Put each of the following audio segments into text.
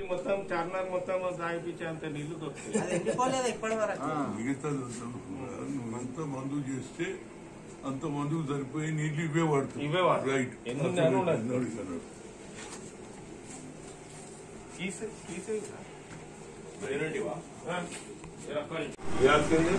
మొత్తం చార్మినార్ మొత్తం తాగిపించే అంత నీళ్లు దొరుకుతాయి అది ఎండిపోలేదు ఇప్పటి వరకు మిగతా నువ్వు ఎంత మందు చేస్తే అంత మందుకు సరిపోయి నీళ్ళు ఇవే వాడుతుంది ఇవే వాడు. రైట్ ఎన్ని ఉన్నాయో ఉన్నాయి. కీసే కీసే ఇవ్వాల్సిందే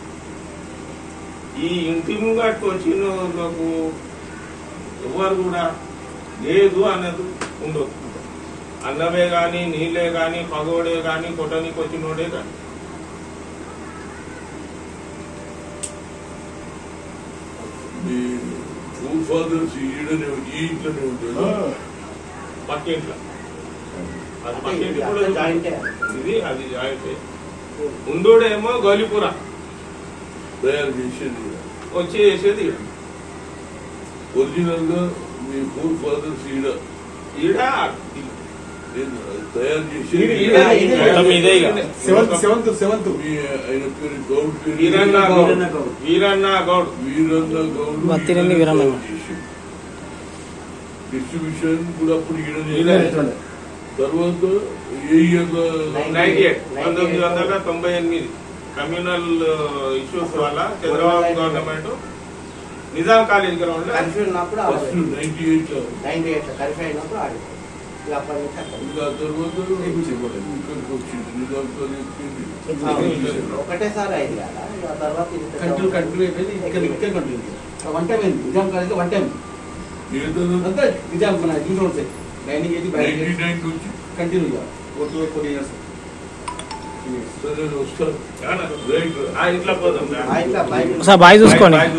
ఈ ఇంటి ముంగట్టు వచ్చిన నాకు ఎవరు కూడా లేదు అన్నది ఉండదు అన్నమే గాని నీళ్ళే గాని పగోడే గాని కొట్టనికి వచ్చినోడే గాని మీ ఫోర్ ఫాదర్స్ ఈడనే ఈ ఇంట్లోనే ఉంటుంది పక్కింట్లో అది అంటే పక్కింటి ఇది కూడా అంతా జాయింటే. ఇది అది జాయింటే ఉండోడేమో గౌలిపుర తయారు చేసేది వచ్చి వేసేది ఈడ. ఒరిజినల్ గా మీ ఫోర్ ఫాదర్స్ ఈడ ఈడ ఏం తయారు చేసేది ఈడ- ఈడ. ఈడ- మొత్తం ఇదే ఇక. సెవెంత్ సెవెంత్ సెవెంత్ మీ ఆయన పేరు గౌడ్ పేరు వీరన్న గౌడ్ వీరన్న గౌడ్. వీరన్న గౌడ్ వీరన్న గౌడ్ బత్తిరెడ్డి వీరన్న. డిస్ట్రిబ్యూషన్ కూడా అప్పుడు ఈడనే ఈడనే. తర్వాత ఏ ఇయర్ నైన్టీ ఎయిట్ పంతొమ్మిది వందల తొంభై ఎనిమిది కమ్యూనల్ ఇష్యూస్ వల్ల Chandrababu government Nizam college ground లో కర్ఫ్యూ ఉన్నప్పుడు ఫస్ట్ నైన్టీ ఎయిట్ లో నైన్టీ ఎయిట్ కర్ఫ్యూ అయినప్పుడు ఆడి ఇక అప్పటి నుంచి అక్కడ. ఇంకా ఆ తర్వాత ఇక్కడికి వచ్చింది నిజాం కాలేజ్ ఆ, ఒకటేసారి అయింది కదా ఇక ఆ తర్వాత ఇది పెద్ద- కంటిన్యూ కంటిన్యూ అయిపోయింది ఇక్కడ ఇక్కడ కంటిన్యూ వన్ టైం అయింది నిజాం కాలేజ్ వన్ టైం ఏదైనా అంతే నిజాం మన ఇంట్లో ఉంటాయి నైన్టీ ఎయిటీ నైన్టీ నైన్ నుంచి continue four two four years సరే వస్తాను ఏమన్నా? రైట్ ఆ ఇంట్లో పోదాం ఆ ఇంట్లో బయట ఒకసారి బాయ్ చూసుకోండి బాయ్